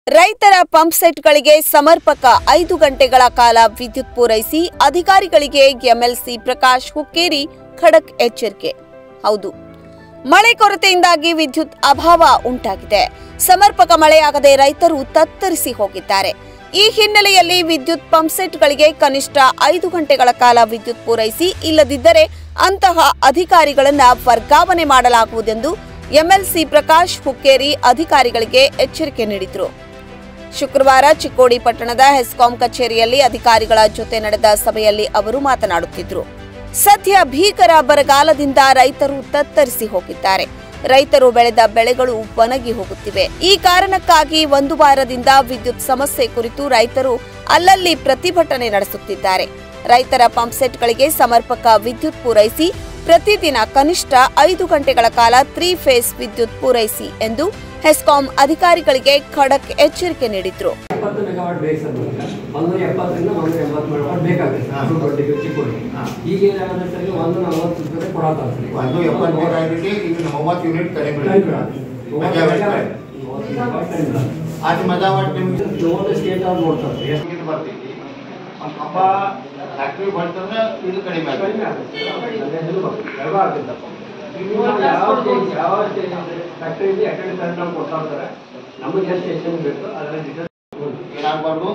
ರೈತರ ಪಂಪ್ ಸೆಟ್ಗಳಿಗೆ ಸಮರ್ಪಕ ಐದು ಗಂಟೆಗಳ ಕಾಲ ವಿದ್ಯುತ್ ಪೂರೈಸಿ ಅಧಿಕಾರಿಗಳಿಗೆ ಎಂಎಲ್ಸಿ ಪ್ರಕಾಶ್ ಹುಕ್ಕೇರಿ ಖಡಕ್ ಎಚ್ಚರಿಕೆ ಹೌದು ಮಳೆ ಕೊರತೆಯಿಂದಾಗಿ ವಿದ್ಯುತ್ ಅಭಾವ ಉಂಟಾಗಿದೆ ಸಮರ್ಪಕ ಮಳೆಯಾಗದೆ ರೈತರು ತತ್ತರಿಸಿ ಹೋಗಿದ್ದಾರೆ ಈ ಹಿನ್ನೆಲೆಯಲ್ಲಿ ವಿದ್ಯುತ್ ಪಂಪ್ಸೆಟ್ಗಳಿಗೆ ಕನಿಷ್ಠ ಐದು ಗಂಟೆಗಳ ಕಾಲ ವಿದ್ಯುತ್ ಪೂರೈಸಿ ಇಲ್ಲದಿದ್ದರೆ ಅಂತಹ ಅಧಿಕಾರಿಗಳನ್ನ ವರ್ಗಾವಣೆ ಮಾಡಲಾಗುವುದೆಂದು ಎಂಎಲ್ಸಿ ಪ್ರಕಾಶ್ ಹುಕ್ಕೇರಿ ಅಧಿಕಾರಿಗಳಿಗೆ ಎಚ್ಚರಿಕೆ ನೀಡಿದರು ಶುಕ್ರವಾರ ಚಿಕ್ಕೋಡಿ ಪಟ್ಟಣದ ಹೆಸ್ಕಾಂ ಕಚೇರಿಯಲ್ಲಿ ಅಧಿಕಾರಿಗಳ ಜೊತೆ ನಡೆದ ಸಭೆಯಲ್ಲಿ ಅವರು ಮಾತನಾಡುತ್ತಿದ್ದರು ಸದ್ಯ ಭೀಕರ ಬರಗಾಲದಿಂದ ರೈತರು ತತ್ತರಿಸಿ ಹೋಗಿದ್ದಾರೆ ರೈತರು ಬೆಳೆದ ಬೆಳೆಗಳು ಒಣಗಿ ಹೋಗುತ್ತಿವೆ ಈ ಕಾರಣಕ್ಕಾಗಿ ಒಂದು ವಾರದಿಂದ ವಿದ್ಯುತ್ ಸಮಸ್ಯೆ ಕುರಿತು ರೈತರು ಅಲ್ಲಲ್ಲಿ ಪ್ರತಿಭಟನೆ ನಡೆಸುತ್ತಿದ್ದಾರೆ ರೈತರ ಪಂಪ್ಸೆಟ್ಗಳಿಗೆ ಸಮರ್ಪಕ ವಿದ್ಯುತ್ ಪೂರೈಸಿ ಪ್ರತಿದಿನ ಕನಿಷ್ಠ ಐದು ಗಂಟೆಗಳ ಕಾಲ ತ್ರೀ ಫೇಸ್ ವಿದ್ಯುತ್ ಪೂರೈಸಿ ಎಂದು ಹೆಸ್ಕಾಂ ಅಧಿಕಾರಿಗಳಿಗೆ ಖಡಕ್ ಎಚ್ಚರಿಕೆ ನೀಡಿದ್ರು ಎಪ್ಪತ್ತು ಮೆಗಾವಾಟ್ ಬೇಕು ಸರ್ ನಮಗೆ ಒಂದೂರ ಎಪ್ಪತ್ತರಿಂದ ಒಂದೂರ ಎಂಬತ್ತು ಮೆಗಾವಾಟ್ ಬೇಕಾಗುತ್ತೆ ಹಾ. ಸರ್ ದೊಡ್ಡ ಚಿಕ್ಕೋಡಿ ಹಾ. ಈಗ ಏನಾಗುತ್ತೆ ಸರ್ ಈಗ ಒಂದು ನಲವತ್ತು ರೂಪಾಯಿ ಕೊಡತ್ತಾರೆ ಸರ್ ಈಗ. ಒಂದು ಎಪ್ಪತ್ಮೂರೈದಕ್ಕೆ ಈಗ ಮೂವತ್ತು ಯೂನಿಟ್ ಕಡಿಮೆ ಕಡಿಮೆ ಬೀಳುತ್ತೆ. ಬೀಳುತ್ತೆ. ಮೂವತ್ತು ಮೆಗಾವಾಟ್ ಮೆಗಾವಾಟ್. ಕಡಿಮೆ. ಮೂವತ್ತು ಮೆಗಾವಾಟ್ ಕಡಿಮೆ ಬೀಳುತ್ತೆ. ಆರು ಮೆಗಾವಾಟ್ ನಿಮ್ಗೆ ಲೋನ್ ಸ್ಟೇಟ್ ಅವ್ರು ನೋಡ್ತಾರೆ ಸರ್. ಎಷ್ಟು ಇದು ಬರ್ತೈತಿ ಒಂದು ಹಬ್ಬ ಫ್ಯಾಕ್ಟ್ರಿ ಬಂತಂದ್ರೆ ಇದು ಕಡಿಮೆ ಕಡಿಮೆ ಆಗುತ್ತೆ ಆಗುತ್ತೆ ಸರ್. ಅದೇ ಇದು ಬರುತ್ತೆ. ಎರಡು ಆಗುತ್ತಪ್ಪ. ಈಗ ನಾವು ಯಾವ ಸ್ಟೇಜ್ ಯಾವ ಸ್ಟೇಜ್ ಫ್ಯಾಕ್ಟ್ರಿಯಲ್ಲಿ ಅಟೆಂಡ್ ಕರೆಂಟ್ ನಾವು ಕೊಡ್ತಾ ಇರ್ತಾರೆ ನಮಗೆ ಎಷ್ಟು ಸ್ಟೇಷನ್ ಬೇಕು ಅದರ ಡೀಟೇಲ್ಸ್ ಏನಾಗಬಾರ್ದು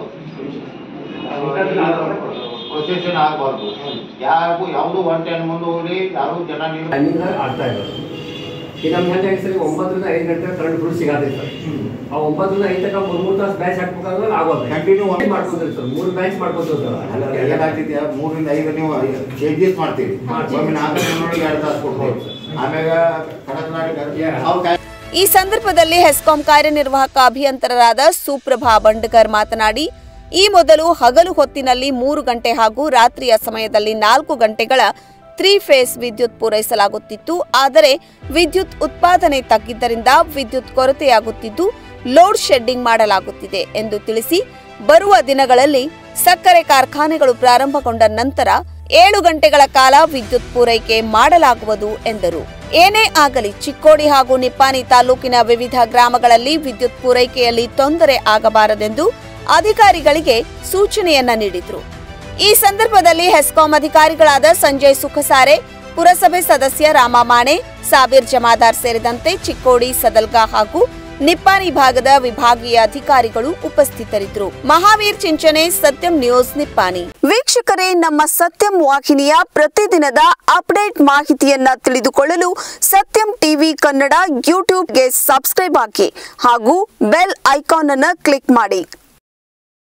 ಪ್ರೊಸೆಷನ್ ಆಗಬಾರ್ದು ಯಾರಿಗೂ ಯಾವುದು ಒನ್ ಟೈಮ್ ಮುಂದೆ ಹೋಗ್ಲಿ ಯಾರು ಜನ ನೀವು ಟೈಮಿಂಗ್ ಆಗ್ತಾ ಇರೋದು ಈಗ ನಮ್ಮ ಹೆಂಗೆ ಸರಿ ಒಂಬತ್ತರಿಂದ ಐದು ಗಂಟೆ ಕರೆಂಟ್ ಬಿಡು ಸಿಗತ್ತೆ ಸರ್ ಆ ಒಂಬತ್ತರಿಂದ ಐದು ತನಕ ಮೂರು ಮೂರು ತಾಸು ಬ್ಯಾಚ್ ಹಾಕ್ಬೇಕಂದ್ರೆ ಆಗೋದು Continue ಒಂದು- ಮಾಡ್ಕೊಂತೀರಿ ಸರ್ ಮೂರು ಬ್ಯಾಚ್ ಮಾಡ್ಕೊಂತೀವಿ ಅಲ್ಲ, ಸರ್ ಏನಾಗ್ತೈತಿ ಮೂರಿಂದ ಐದು ನೀವು ಚೇಂಜಸ್ ಮಾಡ್ತೀವಿ ಮಾಡ್ತೀವಿ. ಒಮ್ಮೆ ನಾಲ್ಕು ದಿನದೊಳಗೆ ಎರಡು ತಾಸು ಕೊಡ್ತೀವಿ ಆಮ್ಯಾಗ ಕಡಕ್ನಾಡಿಗೆ Yeah. ಅವ್ರು ಕಾಯ್- ಈ ಸಂದರ್ಭದಲ್ಲಿ ಹೆಸ್ಕಾಂ ಕಾರ್ಯನಿರ್ವಾಹಕ ಅಭಿಯಂತರರಾದ ಸುಪ್ರಭಾ ಬಂಡ್ಕರ್ ಮಾತನಾಡಿ ಈ ಮೊದಲು ಹಗಲು ಹೊತ್ತಿನಲ್ಲಿ ಮೂರು ಗಂಟೆ ಹಾಗೂ ರಾತ್ರಿಯ ಸಮಯದಲ್ಲಿ ನಾಲ್ಕು ಗಂಟೆಗಳ ತ್ರೀ ಫೇಸ್ ವಿದ್ಯುತ್ ಪೂರೈಸಲಾಗುತ್ತಿತ್ತು ಆದರೆ ವಿದ್ಯುತ್ ಉತ್ಪಾದನೆ ತಗ್ಗಿದ್ದರಿಂದ ವಿದ್ಯುತ್ ಕೊರತೆಯಾಗುತ್ತಿದ್ದು ಲೋಡ್ ಶೆಡ್ಡಿಂಗ್ ಮಾಡಲಾಗುತ್ತಿದೆ ಎಂದು ತಿಳಿಸಿ ಬರುವ ದಿನಗಳಲ್ಲಿ ಸಕ್ಕರೆ ಕಾರ್ಖಾನೆಗಳು ಪ್ರಾರಂಭಗೊಂಡ ನಂತರ ಏಳು ಗಂಟೆಗಳ ಕಾಲ ವಿದ್ಯುತ್ ಪೂರೈಕೆ ಮಾಡಲಾಗುವುದು ಎಂದರು ಏನೇ ಆಗಲಿ ಚಿಕ್ಕೋಡಿ ಹಾಗೂ ನಿಪ್ಪಾನಿ ತಾಲೂಕಿನ ವಿವಿಧ ಗ್ರಾಮಗಳಲ್ಲಿ ವಿದ್ಯುತ್ ಪೂರೈಕೆಯಲ್ಲಿ ತೊಂದರೆ ಆಗಬಾರದೆಂದು ಅಧಿಕಾರಿಗಳಿಗೆ ಸೂಚನೆಯನ್ನ ನೀಡಿದ್ರು ಈ ಸಂದರ್ಭದಲ್ಲಿ ಹೆಸ್ಕಾಂ ಅಧಿಕಾರಿಗಳಾದ ಸಂಜಯ್ ಸುಖಸಾರೆ ಪುರಸಭೆ ಸದಸ್ಯ ರಾಮ ಮಾಣೆ ಸಾಬೀರ್ ಜಮಾದಾರ್ ಸೇರಿದಂತೆ ಚಿಕ್ಕೋಡಿ ಸದಲ್ಗಾ ಹಾಗೂ ನಿಪ್ಪಾನಿ ಭಾಗದ ವಿಭಾಗೀಯ ಅಧಿಕಾರಿಗಳು ಉಪಸ್ಥಿತರಿದ್ದರು ಮಹಾವೀರ್ ಚಿಂಚನೆ ಸತ್ಯಂ ನ್ಯೂಸ್ ನಿಪ್ಪಾನಿ ವೀಕ್ಷಕರೇ ನಮ್ಮ ಸತ್ಯಂ ವಾಹಿನಿಯ ಪ್ರತಿದಿನದ ಅಪ್ಡೇಟ್ ಮಾಹಿತಿಯನ್ನ ತಿಳಿದುಕೊಳ್ಳಲು ಸತ್ಯಂ ಟಿವಿ ಕನ್ನಡ ಯೂಟ್ಯೂಬ್ಗೆ ಸಬ್ಸ್ಕ್ರೈಬ್ ಹಾಕಿ ಹಾಗೂ ಬೆಲ್ ಐಕಾನ್ ಅನ್ನು ಕ್ಲಿಕ್ ಮಾಡಿ